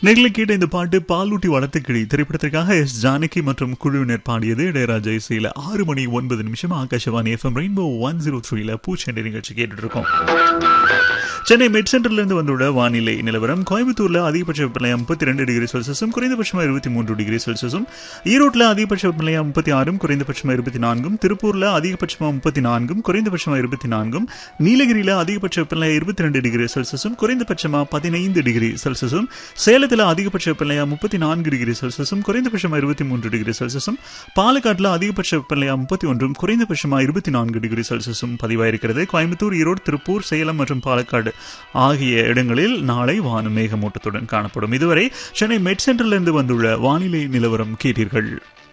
நேரில் கேட்ட இந்த பாட்டு பாலூட்டி வளர்த்து கிளி திரைப்படத்திற்காக எஸ் ஜானகி மற்றும் குழுவினர் பாடியது இளையராஜா இசையில ஆறு மணி ஒன்பது நிமிஷம் Akashvani FM Rainbow one zero த்ரீல பூச்செண்டை நிகழ்ச்சி கேட்டுட்டு இருக்கோம் சென்னை மெட் சென்டர்ல இருந்து வந்துள்ள வானிலை நிலவரம் கோயம்புத்தூர்ல அதிகபட்ச வெப்பநிலை முப்பத்தி ரெண்டு டிகிரி செல்சியஸும் குறைந்தபட்சமா இருபத்தி மூன்று டிகிரி செல்சியஸும் ஈரோட்ல அதிகபட்ச வெப்பநிலை முப்பத்தி ஆறும் குறைந்தபட்சமா இருபத்தி நான்கும் திருப்பூர்ல அதிகபட்சமா முப்பத்தி நான்கும் குறைந்தபட்சமா இருபத்தி நான்கும் நீலகிரியில அதிகபட்ச வெப்பநிலை இருபத்தி ரெண்டு டிகிரி செல்சியஸும் குறைந்தபட்சமா பதினைந்து டிகிரி செல்சியஸும் சேலத்துல அதிகபட்ச வெப்பநிலை முப்பத்தி நான்கு டிகிரி செல்சியஸும் குறைந்தபட்சமா இருபத்தி மூன்று டிகிரி செல்சியஸும் பாலக்காட்டுல அதிகபட்ச வெப்பநிலை முப்பத்தி ஒன்றும் குறைந்தபட்சமா இருபத்தி நான்கு டிகிரி செல்சியஸும் பதிவாயிருக்கிறது கோயம்புத்தூர் ஈரோடு திருப்பூர் சேலம் மற்றும் பாலக்காடு ஆகிய இடங்களில் நாளை வானம் மேகமூட்டத்துடன் காணப்படும் இதுவரை சென்னை மெட் சென்டரிலிருந்து வந்துள்ள வானிலை நிலவரம் கேட்டீர்கள்